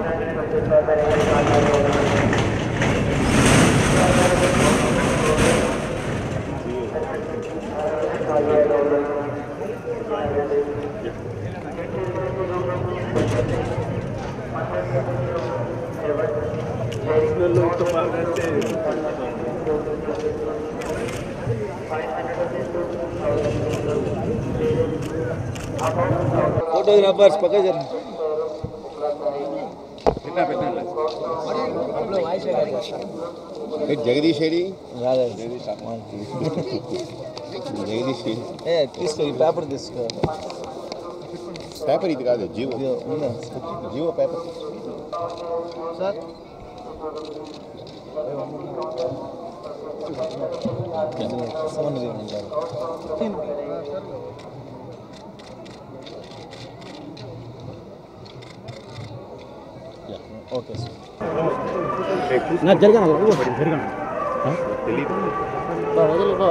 Photographers पकड़ जरा Jagadish AD రాదా జగదీష్ ఏడి ఏ తీసుకో ఈ పేపర్ తీసుకో పేపర్ ఇది కాదు జీవో ఇదిగో, ఉందా? జీవో పేపర్ సార్ సౌండ్ తీయమంటారు ఓకే సార్ నా జరగనా జరగనా వదులుకో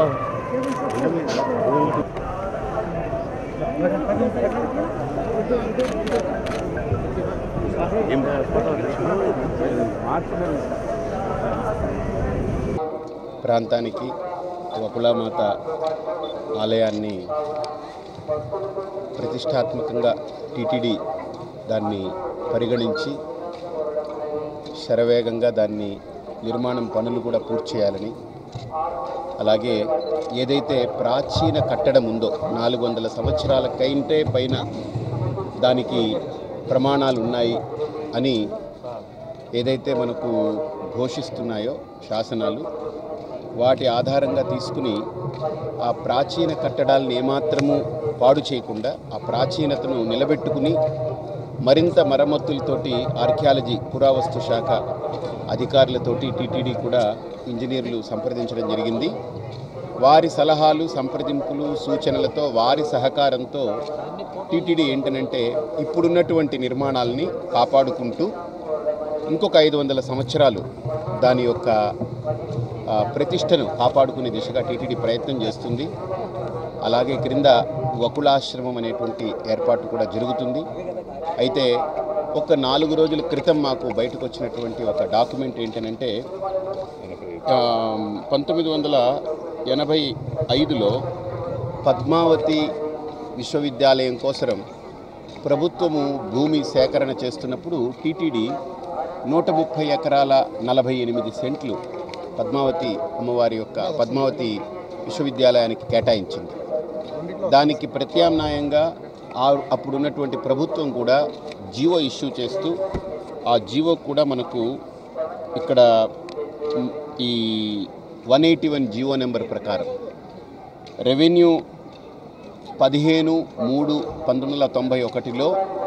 ప్రాంతానికి వకులామాత ఆలయాన్ని ప్రతిష్టాత్మకంగా టీటీడీ దాన్ని పరిగణించి శరవేగంగా దాన్ని నిర్మాణం పనులు కూడా పూర్తి చేయాలని అలాగే ఏదైతే ప్రాచీన కట్టడం ఉందో నాలుగు వందల సంవత్సరాల కంటే పైన దానికి ప్రమాణాలు ఉన్నాయి అని ఏదైతే మనకు ఘోషిస్తున్నాయో శాసనాలు వాటి ఆధారంగా తీసుకుని ఆ ప్రాచీన కట్టడాలను ఏమాత్రము పాడు చేయకుండా ఆ ప్రాచీనతను నిలబెట్టుకుని మరింత మరమ్మతులతోటి ఆర్కియాలజీ పురావస్తు శాఖ అధికారులతోటి టీటీడీ కూడా ఇంజనీర్లు సంప్రదించడం జరిగింది వారి సలహాలు సంప్రదింపులు సూచనలతో వారి సహకారంతో టీటీడీ ఏంటనంటే ఇప్పుడున్నటువంటి నిర్మాణాలని కాపాడుకుంటూ ఇంకొక ఐదు వందల సంవత్సరాలు దాని యొక్క ఆ, ప్రతిష్టను కాపాడుకునే దిశగా టీటీడీ ప్రయత్నం చేస్తుంది అలాగే క్రింద వకులాశ్రమం అనేటువంటి ఏర్పాటు కూడా జరుగుతుంది అయితే ఒక నాలుగు రోజుల క్రితం మాకు బయటకు వచ్చినటువంటి ఒక డాక్యుమెంట్ ఏంటనంటే ఆ, పంతొమ్మిది వందల ఎనభై ఐదులో పద్మావతి విశ్వవిద్యాలయం కోసరం ప్రభుత్వము భూమి సేకరణ చేస్తున్నప్పుడు టీటీడీ నూట ముప్పై ఎకరాల నలభై ఎనిమిది సెంట్లు పద్మావతి అమ్మవారి యొక్క పద్మావతి విశ్వవిద్యాలయానికి కేటాయించింది దానికి ప్రత్యామ్నాయంగా ఆ అప్పుడున్నటువంటి ప్రభుత్వం కూడా జీవో ఇష్యూ చేస్తూ ఆ జీవో కూడా మనకు ఇక్కడ మ్, ఈ one eighty one GO number ప్రకారం రెవెన్యూ పదిహేను మూడు పంతొమ్మిది వందల తొంభై ఒకటిలో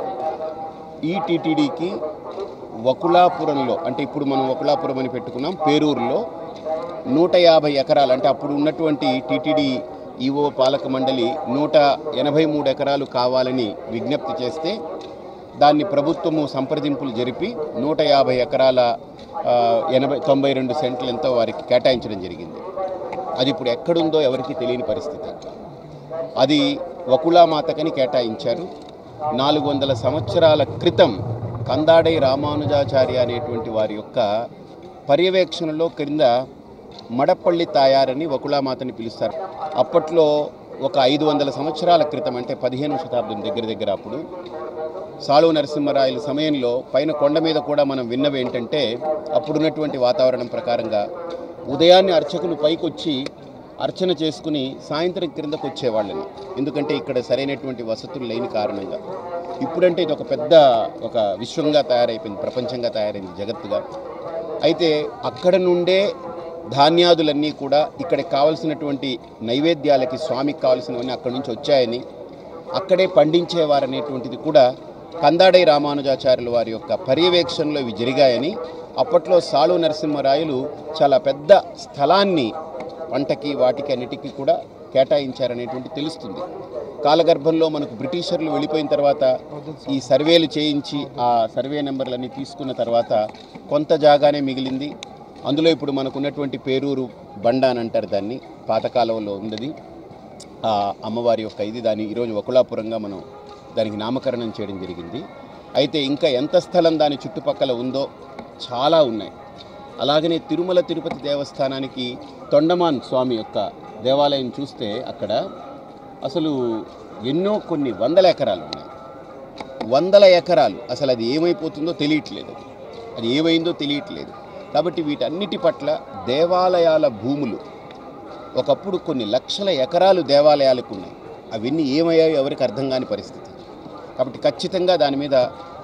ఈ టీటీడీకి వకులాపురంలో అంటే ఇప్పుడు మనం వకులాపురం అని పెట్టుకున్నాం పేరూరులో నూట యాభై ఎకరాలు అంటే అప్పుడు ఉన్నటువంటి టీటీడీ ఈఓ పాలక మండలి నూట ఎనభై మూడు ఎకరాలు కావాలని విజ్ఞప్తి చేస్తే దాన్ని ప్రభుత్వము సంప్రదింపులు జరిపి నూట యాభై ఎకరాల ఆ, ఎనభై తొంభై రెండు సెంట్లు ఎంతో వారికి కేటాయించడం జరిగింది అది ఇప్పుడు ఎక్కడుందో ఎవరికీ తెలియని పరిస్థితి అది వకులామాతకని కేటాయించారు నాలుగు వందల సంవత్సరాల క్రితం కందాడై రామానుజాచార్య అనేటువంటి వారి యొక్క పర్యవేక్షణలో క్రింద మడపల్లి తాయారని వకులామాతని పిలుస్తారు అప్పట్లో ఒక ఐదు వందల సంవత్సరాల క్రితం అంటే పదిహేను శతాబ్దం దగ్గర దగ్గర అప్పుడు సాళు నరసింహరాయల సమయంలో పైన కొండ మీద కూడా మనం విన్నవి ఏంటంటే అప్పుడున్నటువంటి వాతావరణం ప్రకారంగా ఉదయాన్నే అర్చకులు పైకొచ్చి అర్చన చేసుకుని సాయంత్రం క్రిందకు వచ్చేవాళ్ళని ఎందుకంటే ఇక్కడ సరైనటువంటి వసతులు లేని కారణంగా ఇప్పుడంటే ఇది ఒక పెద్ద ఒక విశ్వంగా తయారైపోయింది ప్రపంచంగా తయారైంది జగత్తుగా అయితే అక్కడ నుండే ధాన్యాదులన్నీ కూడా ఇక్కడికి కావలసినటువంటి నైవేద్యాలకి స్వామికి కావాల్సినవన్నీ అక్కడి నుంచి వచ్చాయని అక్కడే పండించేవారనేటువంటిది కూడా కందాడై రామానుజాచార్యుల వారి యొక్క పర్యవేక్షణలో ఇవి జరిగాయని అప్పట్లో సాళు నరసింహరాయలు చాలా పెద్ద స్థలాన్ని పంటకి వాటికి అన్నిటికీ కూడా కేటాయించారనేటువంటి తెలుస్తుంది కాలగర్భంలో మనకు బ్రిటిషర్లు వెళ్ళిపోయిన తర్వాత ఈ సర్వేలు చేయించి ఆ సర్వే నెంబర్లన్నీ తీసుకున్న తర్వాత కొంత జాగానే మిగిలింది అందులో ఇప్పుడు మనకు ఉన్నటువంటి పేరూరు బండ అని అంటారు దాన్ని పాతకాలంలో ఉన్నది ఆ అమ్మవారి యొక్క ఇది దాని ఈరోజు వకులాపురంగా మనం దానికి నామకరణం చేయడం జరిగింది అయితే ఇంకా ఎంత స్థలం దాని చుట్టుపక్కల ఉందో చాలా ఉన్నాయి అలాగనే తిరుమల తిరుపతి దేవస్థానానికి తొండమాన్ స్వామి యొక్క దేవాలయం చూస్తే అక్కడ అసలు ఎన్నో కొన్ని వందల ఎకరాలు ఉన్నాయి వందల ఎకరాలు అసలు అది ఏమైపోతుందో తెలియట్లేదు అది అది ఏమైందో తెలియట్లేదు కాబట్టి వీటన్నిటి పట్ల దేవాలయాల భూములు ఒకప్పుడు కొన్ని లక్షల ఎకరాలు దేవాలయాలకు ఉన్నాయి అవన్నీ ఏమయ్యాయో ఎవరికి అర్థం కాని పరిస్థితి కాబట్టి ఖచ్చితంగా దాని మీద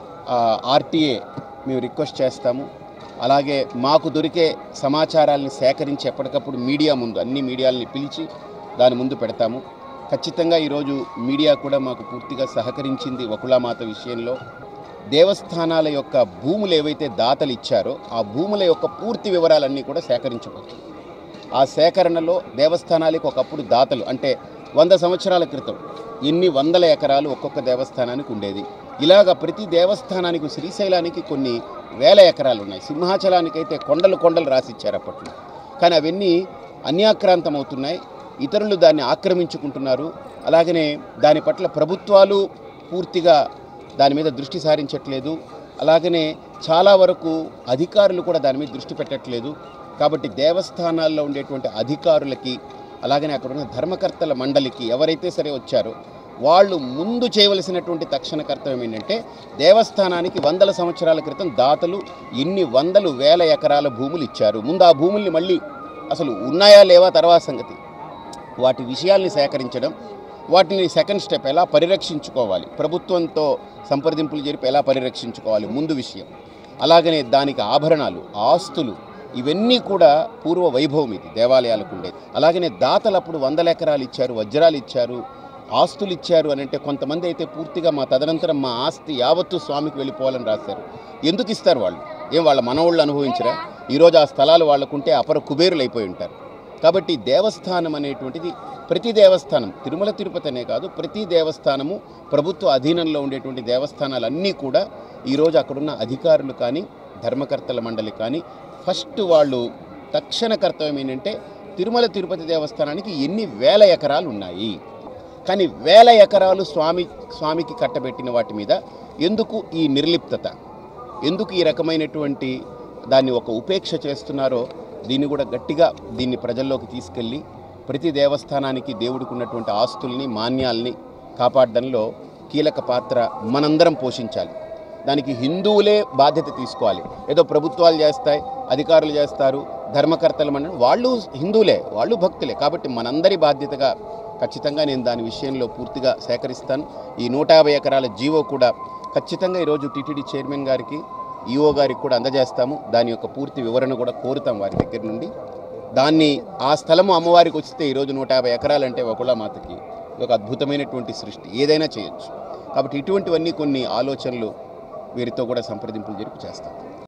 ఆర్టీఏ మేము రిక్వెస్ట్ చేస్తాము అలాగే మాకు దొరికే సమాచారాలను సేకరించి ఎప్పటికప్పుడు మీడియా ముందు అన్ని మీడియాలని పిలిచి దాని ముందు పెడతాము ఖచ్చితంగా ఈరోజు మీడియా కూడా మాకు పూర్తిగా సహకరించింది వకులామాత విషయంలో దేవస్థానాల యొక్క భూములు ఏవైతే దాతలు ఇచ్చారో ఆ భూముల యొక్క పూర్తి వివరాలన్నీ కూడా సేకరించబోతుంది ఆ సేకరణలో దేవస్థానాలకు ఒకప్పుడు దాతలు అంటే వంద సంవత్సరాల క్రితం ఎన్ని వందల ఎకరాలు ఒక్కొక్క దేవస్థానానికి ఉండేది ఇలాగ ప్రతి దేవస్థానానికి శ్రీశైలానికి కొన్ని వేల ఎకరాలు ఉన్నాయి సింహాచలానికి అయితే కొండలు కొండలు రాసిచ్చారు అప్పట్లో కానీ అవన్నీ అన్యాక్రాంతం అవుతున్నాయి ఇతరులు దాన్ని ఆక్రమించుకుంటున్నారు అలాగనే దాని పట్ల ప్రభుత్వాలు పూర్తిగా దాని మీద దృష్టి సారించట్లేదు అలాగనే చాలా వరకు అధికారులు కూడా దాని మీద దృష్టి పెట్టట్లేదు కాబట్టి దేవస్థానాల్లో ఉండేటువంటి అధికారులకి అలాగనే అక్కడ ఉన్న ధర్మకర్తల మండలికి ఎవరైతే సరే వచ్చారో వాళ్ళు ముందు చేయవలసినటువంటి తక్షణ కర్తవ్యం ఏంటంటే దేవస్థానానికి వందల సంవత్సరాల క్రితం దాతలు ఎన్ని వందలు వేల ఎకరాల భూములు ఇచ్చారు ముందు ఆ భూముల్ని మళ్ళీ అసలు ఉన్నాయా లేవా తర్వాత సంగతి వాటి విషయాల్ని సేకరించడం వాటిని సెకండ్ స్టెప్ ఎలా పరిరక్షించుకోవాలి ప్రభుత్వంతో సంప్రదింపులు జరిపి ఎలా పరిరక్షించుకోవాలి ముందు విషయం అలాగనే దానికి ఆభరణాలు ఆస్తులు ఇవన్నీ కూడా పూర్వ వైభవం ఇది దేవాలయాలకు ఉండేది అలాగనే దాతలు అప్పుడు వందల ఎకరాలు ఇచ్చారు వజ్రాలు ఇచ్చారు ఆస్తులు ఇచ్చారు అని అంటే కొంతమంది అయితే పూర్తిగా మా తదనంతరం మా ఆస్తి యావత్తు స్వామికి వెళ్ళిపోవాలని రాశారు ఎందుకు ఇస్తారు వాళ్ళు ఏం వాళ్ళ మనవాళ్ళు అనుభవించరా ఈరోజు ఆ స్థలాలు వాళ్ళకుంటే అపర కుబేరులు అయిపోయి ఉంటారు కాబట్టి దేవస్థానం అనేటువంటిది ప్రతి దేవస్థానం తిరుమల తిరుపతి అనే కాదు ప్రతి దేవస్థానము ప్రభుత్వ అధీనంలో ఉండేటువంటి దేవస్థానాలన్నీ కూడా ఈరోజు అక్కడున్న అధికారులు కానీ ధర్మకర్తల మండలి కానీ ఫస్ట్ వాళ్ళు తక్షణ కర్తవ్యం ఏంటంటే తిరుమల తిరుపతి దేవస్థానానికి ఎన్ని వేల ఎకరాలు ఉన్నాయి కానీ వేల ఎకరాలు స్వామి స్వామికి కట్టబెట్టిన వాటి మీద ఎందుకు ఈ నిర్లిప్తత ఎందుకు ఈ రకమైనటువంటి దాన్ని ఒక ఉపేక్ష చేస్తున్నారో దీన్ని కూడా గట్టిగా దీన్ని ప్రజల్లోకి తీసుకెళ్ళి ప్రతి దేవస్థానానికి దేవుడికి ఉన్నటువంటి ఆస్తుల్ని మాన్యాల్ని కాపాడడంలో కీలక పాత్ర మనందరం పోషించాలి దానికి హిందువులే బాధ్యత తీసుకోవాలి ఏదో ప్రభుత్వాలు చేస్తాయి అధికారులు చేస్తారు ధర్మకర్తలు మన వాళ్ళు హిందువులే వాళ్ళు భక్తులే కాబట్టి మనందరి బాధ్యతగా ఖచ్చితంగా నేను దాని విషయంలో పూర్తిగా సేకరిస్తాను ఈ నూట యాభై ఎకరాల జీవో కూడా ఖచ్చితంగా ఈరోజు టీటీడీ చైర్మన్ గారికి ఈఓ గారికి కూడా అందజేస్తాము దాని యొక్క పూర్తి వివరణ కూడా కోరుతాం వారి దగ్గర నుండి దాన్ని ఆ స్థలము అమ్మవారికి వస్తే ఈరోజు నూట యాభై ఎకరాలంటే మాతకి ఇది ఒక అద్భుతమైనటువంటి సృష్టి ఏదైనా చేయొచ్చు కాబట్టి ఇటువంటివన్నీ కొన్ని ఆలోచనలు వీరితో కూడా సంప్రదింపులు జరిపి చేస్తాం